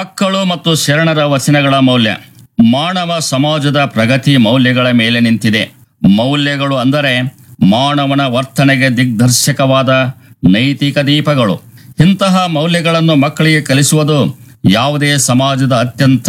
ಮಕ್ಕಳು ಮತ್ತು ಶರಣರ ವಚನಗಳ ಮೌಲ್ಯ ಮಾನವ ಸಮಾಜದ ಪ್ರಗತಿ ಮೌಲ್ಯಗಳ ಮೇಲೆ ನಿಂತಿದೆ ಮೌಲ್ಯಗಳು ಅಂದರೆ ಮಾನವನ ವರ್ತನೆಗೆ ದಿಗ್ದರ್ಶಕವಾದ ನೈತಿಕ ದೀಪಗಳು ಇಂತಹ ಮೌಲ್ಯಗಳನ್ನು ಮಕ್ಕಳಿಗೆ ಕಲಿಸುವುದು ಯಾವುದೇ ಸಮಾಜದ ಅತ್ಯಂತ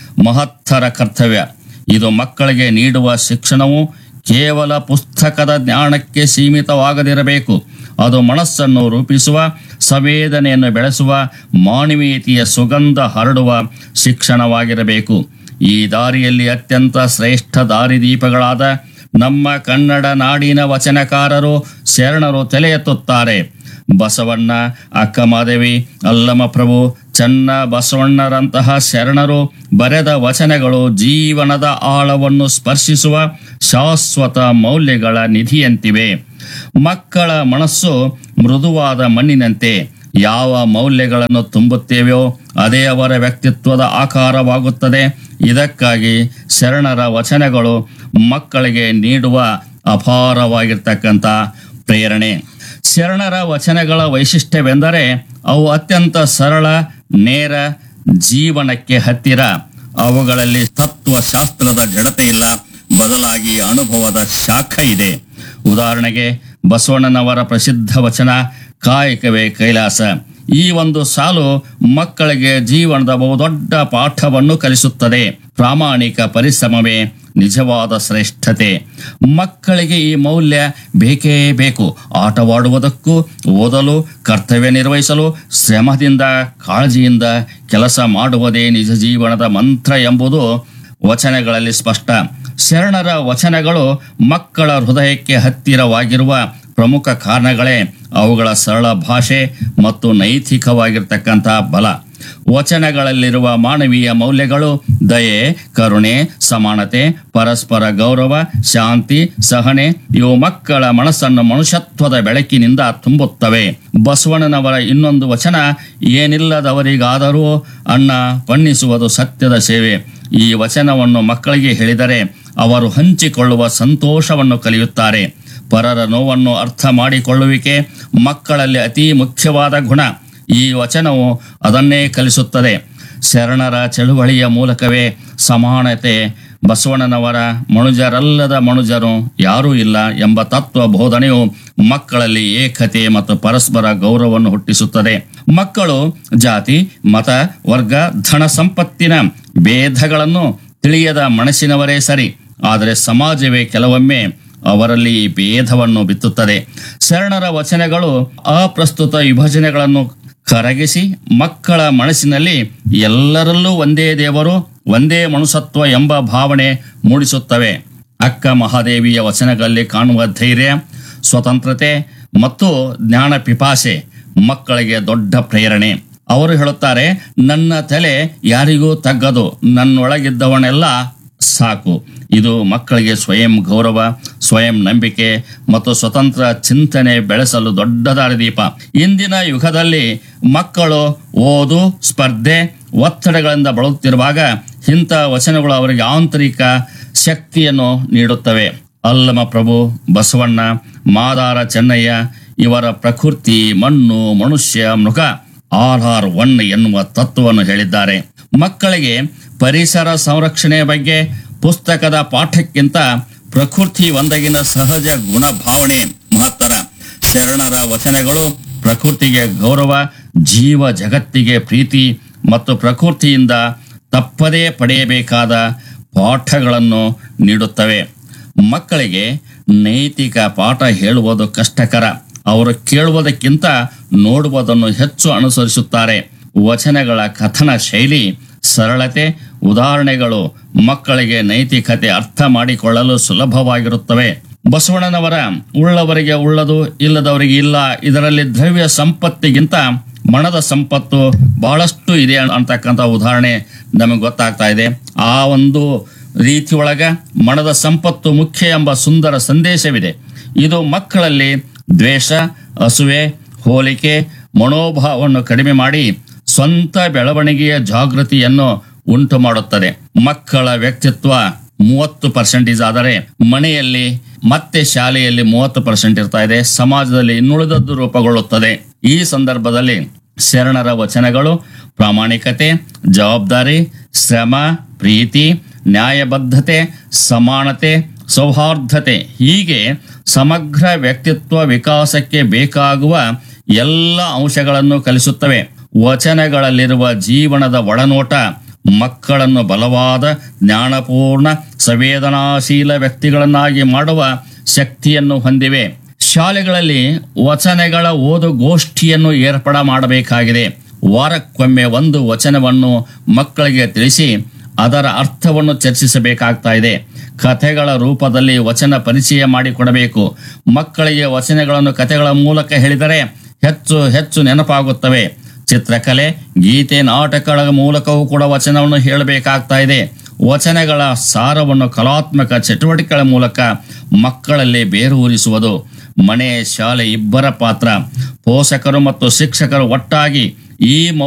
ಮಹತ್ತರ ಕರ್ತವ್ಯ ಇದು ಮಕ್ಕಳಿಗೆ ನೀಡುವ ಶಿಕ್ಷಣವು ಕೇವಲ ಪುಸ್ತಕದ ಜ್ಞಾನಕ್ಕೆ ಸೀಮಿತವಾಗದಿರಬೇಕು ಅದು ಮನಸ್ಸನ್ನು ರೂಪಿಸುವ ಸಂವೇದನೆಯನ್ನು ಬೆಳೆಸುವ ಮಾನವೀಯತೆಯ ಸುಗಂಧ ಹರಡುವ ಶಿಕ್ಷಣವಾಗಿರಬೇಕು ಈ ದಾರಿಯಲ್ಲಿ ಅತ್ಯಂತ ಶ್ರೇಷ್ಠ ದಾರಿದೀಪಗಳಾದ ನಮ್ಮ ಕನ್ನಡ ನಾಡಿನ ವಚನಕಾರರು ಶರಣರು ತಲೆ ಎತ್ತುತ್ತಾರೆ ಬಸವಣ್ಣ ಅಕ್ಕಮಾದೇವಿ ಅಲ್ಲಮಪ್ರಭು ಚನ್ನ ಬಸವಣ್ಣರಂತಹ ಶರಣರು ಬರೆದ ವಚನಗಳು ಜೀವನದ ಆಳವನ್ನು ಸ್ಪರ್ಶಿಸುವ ಶಾಶ್ವತ ಮೌಲ್ಯಗಳ ನಿಧಿಯಂತಿವೆ ಮಕ್ಕಳ ಮನಸ್ಸು ಮೃದುವಾದ ಮಣ್ಣಿನಂತೆ ಯಾವ ಮೌಲ್ಯಗಳನ್ನು ತುಂಬುತ್ತೇವೆಯೋ ಅದೇ ಅವರ ವ್ಯಕ್ತಿತ್ವದ ಆಕಾರವಾಗುತ್ತದೆ ಇದಕ್ಕಾಗಿ ಶರಣರ ವಚನಗಳು ಮಕ್ಕಳಿಗೆ ನೀಡುವ ಅಪಾರವಾಗಿರ್ತಕ್ಕಂಥ ಪ್ರೇರಣೆ ಶರಣರ ವಚನಗಳ ವೈಶಿಷ್ಟ್ಯವೆಂದರೆ ಅವು ಅತ್ಯಂತ ಸರಳ ನೇರ ಜೀವನಕ್ಕೆ ಹತ್ತಿರ ಅವುಗಳಲ್ಲಿ ತತ್ವಶಾಸ್ತ್ರದ ಜಡತೆ ಇಲ್ಲ ಬದಲಾಗಿ ಅನುಭವದ ಶಾಖ ಇದೆ ಉದಾಹರಣೆಗೆ ಬಸವಣ್ಣನವರ ಪ್ರಸಿದ್ಧ ವಚನ ಕಾಯಕವೇ ಕೈಲಾಸ ಈ ಒಂದು ಸಾಲು ಮಕ್ಕಳಿಗೆ ಜೀವನದ ಬಹುದೊಡ್ಡ ಪಾಠವನ್ನು ಕಲಿಸುತ್ತದೆ ಪ್ರಾಮಾಣಿಕ ಪರಿಶ್ರಮವೇ ನಿಜವಾದ ಶ್ರೇಷ್ಠತೆ ಮಕ್ಕಳಿಗೆ ಈ ಮೌಲ್ಯ ಬೇಕೇ ಬೇಕು ಆಟವಾಡುವುದಕ್ಕೂ ಓದಲು ಕರ್ತವ್ಯ ನಿರ್ವಹಿಸಲು ಶ್ರಮದಿಂದ ಕಾಳಜಿಯಿಂದ ಕೆಲಸ ಮಾಡುವುದೇ ನಿಜ ಜೀವನದ ಮಂತ್ರ ಎಂಬುದು ವಚನಗಳಲ್ಲಿ ಸ್ಪಷ್ಟ ಶರಣರ ವಚನಗಳು ಮಕ್ಕಳ ಹೃದಯಕ್ಕೆ ಹತ್ತಿರವಾಗಿರುವ ಪ್ರಮುಖ ಕಾರಣಗಳೇ ಅವುಗಳ ಸರಳ ಭಾಷೆ ಮತ್ತು ನೈತಿಕವಾಗಿರ್ತಕ್ಕಂಥ ಬಲ ವಚನಗಳಲ್ಲಿರುವ ಮಾನವೀಯ ಮೌಲ್ಯಗಳು ದಯೆ ಕರುಣೆ ಸಮಾನತೆ ಪರಸ್ಪರ ಗೌರವ ಶಾಂತಿ ಸಹನೆ ಇವು ಮಕ್ಕಳ ಮನಸ್ಸನ್ನು ಮನುಷ್ಯತ್ವದ ಬೆಳಕಿನಿಂದ ತುಂಬುತ್ತವೆ ಬಸವಣ್ಣನವರ ಇನ್ನೊಂದು ವಚನ ಏನಿಲ್ಲದವರಿಗಾದರೂ ಅನ್ನ ಪಣ್ಣಿಸುವುದು ಸತ್ಯದ ಸೇವೆ ಈ ವಚನವನ್ನು ಮಕ್ಕಳಿಗೆ ಹೇಳಿದರೆ ಅವರು ಹಂಚಿಕೊಳ್ಳುವ ಸಂತೋಷವನ್ನು ಕಲಿಯುತ್ತಾರೆ ಪರರ ನೋವನ್ನು ಅರ್ಥ ಮಾಡಿಕೊಳ್ಳುವಿಕೆ ಮಕ್ಕಳಲ್ಲಿ ಅತಿ ಮುಖ್ಯವಾದ ಗುಣ ಈ ವಚನವು ಅದನ್ನೇ ಕಲಿಸುತ್ತದೆ ಶರಣರ ಚಳುವಳಿಯ ಮೂಲಕವೇ ಸಮಾನತೆ ಬಸವಣ್ಣನವರ ಮನುಜರಲ್ಲದ ಮನುಜರು ಯಾರೂ ಇಲ್ಲ ಎಂಬ ತತ್ವ ಬೋಧನೆಯು ಮಕ್ಕಳಲ್ಲಿ ಏಕತೆ ಮತ್ತು ಪರಸ್ಪರ ಗೌರವವನ್ನು ಹುಟ್ಟಿಸುತ್ತದೆ ಮಕ್ಕಳು ಜಾತಿ ಮತ ವರ್ಗ ಧನ ಸಂಪತ್ತಿನ ಭೇದಗಳನ್ನು ತಿಳಿಯದ ಮನಸ್ಸಿನವರೇ ಸರಿ ಆದರೆ ಸಮಾಜವೇ ಕೆಲವೊಮ್ಮೆ ಅವರಲ್ಲಿ ಈ ಭೇದವನ್ನು ಬಿತ್ತುತ್ತದೆ ಶರಣರ ವಚನಗಳು ಅಪ್ರಸ್ತುತ ವಿಭಜನೆಗಳನ್ನು ಕರಗಿಸಿ ಮಕ್ಕಳ ಮನಸ್ಸಿನಲ್ಲಿ ಎಲ್ಲರಲ್ಲೂ ಒಂದೇ ದೇವರು ಒಂದೇ ಮನುಷ್ಯತ್ವ ಎಂಬ ಭಾವನೆ ಮೂಡಿಸುತ್ತವೆ ಅಕ್ಕ ಮಹಾದೇವಿಯ ವಚನಗಳಲ್ಲಿ ಕಾಣುವ ಧೈರ್ಯ ಸ್ವತಂತ್ರತೆ ಮತ್ತು ಜ್ಞಾನ ಪಿಪಾಸೆ ಮಕ್ಕಳಿಗೆ ದೊಡ್ಡ ಪ್ರೇರಣೆ ಅವರು ಹೇಳುತ್ತಾರೆ ನನ್ನ ತಲೆ ಯಾರಿಗೂ ತಗ್ಗದು ನನ್ನೊಳಗಿದ್ದವನೆಲ್ಲ ಸಾಕು ಇದು ಮಕ್ಕಳಿಗೆ ಸ್ವಯಂ ಗೌರವ ಸ್ವಯಂ ನಂಬಿಕೆ ಮತ್ತು ಸ್ವತಂತ್ರ ಚಿಂತನೆ ಬೆಳೆಸಲು ದೊಡ್ಡ ದಾರಿದೀಪ ಇಂದಿನ ಯುಗದಲ್ಲಿ ಮಕ್ಕಳು ಓದು ಸ್ಪರ್ಧೆ ಒತ್ತಡಗಳಿಂದ ಬಳಲುತ್ತಿರುವಾಗ ಇಂಥ ವಚನಗಳು ಅವರಿಗೆ ಆಂತರಿಕ ಶಕ್ತಿಯನ್ನು ನೀಡುತ್ತವೆ ಅಲ್ಲಮ ಪ್ರಭು ಬಸವಣ್ಣ ಮಾದಾರ ಚೆನ್ನಯ್ಯ ಇವರ ಪ್ರಕೃತಿ ಮಣ್ಣು ಮನುಷ್ಯ ಮೃಗ ಆರ್ ಆರ್ ಒನ್ ಎನ್ನುವ ತತ್ವವನ್ನು ಹೇಳಿದ್ದಾರೆ ಮಕ್ಕಳಿಗೆ ಪರಿಸರ ಸಂರಕ್ಷಣೆಯ ಬಗ್ಗೆ ಪುಸ್ತಕದ ಪಾಠಕ್ಕಿಂತ ಪ್ರಕೃತಿ ಒಂದಗಿನ ಸಹಜ ಗುಣ ಭಾವನೆ ಮಹತ್ತರ ಶರಣರ ವಚನಗಳು ಪ್ರಕೃತಿಗೆ ಗೌರವ ಜೀವ ಜಗತ್ತಿಗೆ ಪ್ರೀತಿ ಮತ್ತು ಪ್ರಕೃತಿಯಿಂದ ತಪ್ಪದೇ ಪಡೆಯಬೇಕಾದ ಪಾಠಗಳನ್ನು ನೀಡುತ್ತವೆ ಮಕ್ಕಳಿಗೆ ನೈತಿಕ ಪಾಠ ಹೇಳುವುದು ಕಷ್ಟಕರ ಅವರು ಕೇಳುವುದಕ್ಕಿಂತ ನೋಡುವುದನ್ನು ಹೆಚ್ಚು ಅನುಸರಿಸುತ್ತಾರೆ ವಚನಗಳ ಕಥನ ಶೈಲಿ ಸರಳತೆ ಉದಾಹರಣೆಗಳು ಮಕ್ಕಳಿಗೆ ನೈತಿಕತೆ ಅರ್ಥ ಮಾಡಿಕೊಳ್ಳಲು ಸುಲಭವಾಗಿರುತ್ತವೆ ಬಸವಣ್ಣನವರ ಉಳ್ಳವರಿಗೆ ಉಳ್ಳದು ಇಲ್ಲದವರಿಗೆ ಇಲ್ಲ ಇದರಲ್ಲಿ ದ್ರವ್ಯ ಸಂಪತ್ತಿಗಿಂತ ಮನದ ಸಂಪತ್ತು ಬಹಳಷ್ಟು ಇದೆ ಅಂತಕ್ಕಂಥ ಉದಾಹರಣೆ ನಮಗೆ ಗೊತ್ತಾಗ್ತಾ ಇದೆ ಆ ಒಂದು ರೀತಿಯೊಳಗ ಮನದ ಸಂಪತ್ತು ಮುಖ್ಯ ಎಂಬ ಸುಂದರ ಸಂದೇಶವಿದೆ ಇದು ಮಕ್ಕಳಲ್ಲಿ ದ್ವೇಷ ಅಸುವೆ ಹೋಲಿಕೆ ಮನೋಭಾವವನ್ನು ಕಡಿಮೆ ಮಾಡಿ ಸ್ವಂತ ಬೆಳವಣಿಗೆಯ ಜಾಗೃತಿಯನ್ನು ಉಂಟು ಮಾಡುತ್ತದೆ ಮಕ್ಕಳ ವ್ಯಕ್ತಿತ್ವ ಮೂವತ್ತು ಪರ್ಸೆಂಟೇಜ್ ಆದರೆ ಮನೆಯಲ್ಲಿ ಮತ್ತೆ ಶಾಲೆಯಲ್ಲಿ ಮೂವತ್ತು ಪರ್ಸೆಂಟ್ ಇರ್ತಾ ಇದೆ ಸಮಾಜದಲ್ಲಿ ಇನ್ನುಳಿದದ್ದು ರೂಪುಗೊಳ್ಳುತ್ತದೆ ಈ ಸಂದರ್ಭದಲ್ಲಿ ಶರಣರ ವಚನಗಳು ಪ್ರಾಮಾಣಿಕತೆ ಜವಾಬ್ದಾರಿ ಶ್ರಮ ಪ್ರೀತಿ ನ್ಯಾಯಬದ್ಧತೆ ಸಮಾನತೆ ಸೌಹಾರ್ದತೆ ಹೀಗೆ ಸಮಗ್ರ ವ್ಯಕ್ತಿತ್ವ ವಿಕಾಸಕ್ಕೆ ಬೇಕಾಗುವ ಎಲ್ಲ ಅಂಶಗಳನ್ನು ಕಲಿಸುತ್ತವೆ ವಚನಗಳಲ್ಲಿರುವ ಜೀವನದ ಒಳನೋಟ ಮಕ್ಕಳನ್ನು ಬಲವಾದ ಜ್ಞಾನಪೂರ್ಣ ಸಂವೇದನಾಶೀಲ ವ್ಯಕ್ತಿಗಳನ್ನಾಗಿ ಮಾಡುವ ಶಕ್ತಿಯನ್ನು ಹೊಂದಿವೆ ಶಾಲೆಗಳಲ್ಲಿ ವಚನಗಳ ಓದು ಗೋಷ್ಠಿಯನ್ನು ಏರ್ಪಡ ಮಾಡಬೇಕಾಗಿದೆ ವಾರಕ್ಕೊಮ್ಮೆ ಒಂದು ವಚನವನ್ನು ಮಕ್ಕಳಿಗೆ ತಿಳಿಸಿ ಅದರ ಅರ್ಥವನ್ನು ಚರ್ಚಿಸಬೇಕಾಗ್ತಾ ಇದೆ ಕಥೆಗಳ ರೂಪದಲ್ಲಿ ವಚನ ಪರಿಚಯ ಮಾಡಿಕೊಡಬೇಕು ಮಕ್ಕಳಿಗೆ ವಚನಗಳನ್ನು ಕಥೆಗಳ ಮೂಲಕ ಹೇಳಿದರೆ ಹೆಚ್ಚು ಹೆಚ್ಚು ನೆನಪಾಗುತ್ತವೆ ಚಿತ್ರಕಲೆ ಗೀತೆ ನಾಟಕಗಳ ಮೂಲಕವೂ ಕೂಡ ವಚನವನ್ನು ಹೇಳಬೇಕಾಗ್ತಾ ಇದೆ ವಚನಗಳ ಸಾರವನ್ನು ಕಲಾತ್ಮಕ ಚಟುವಟಿಕೆಗಳ ಮೂಲಕ ಮಕ್ಕಳಲ್ಲಿ ಬೇರೂರಿಸುವುದು ಮನೆ ಶಾಲೆ ಇಬ್ಬರ ಪಾತ್ರ ಪೋಷಕರು ಮತ್ತು ಶಿಕ್ಷಕರು ಒಟ್ಟಾಗಿ ಈ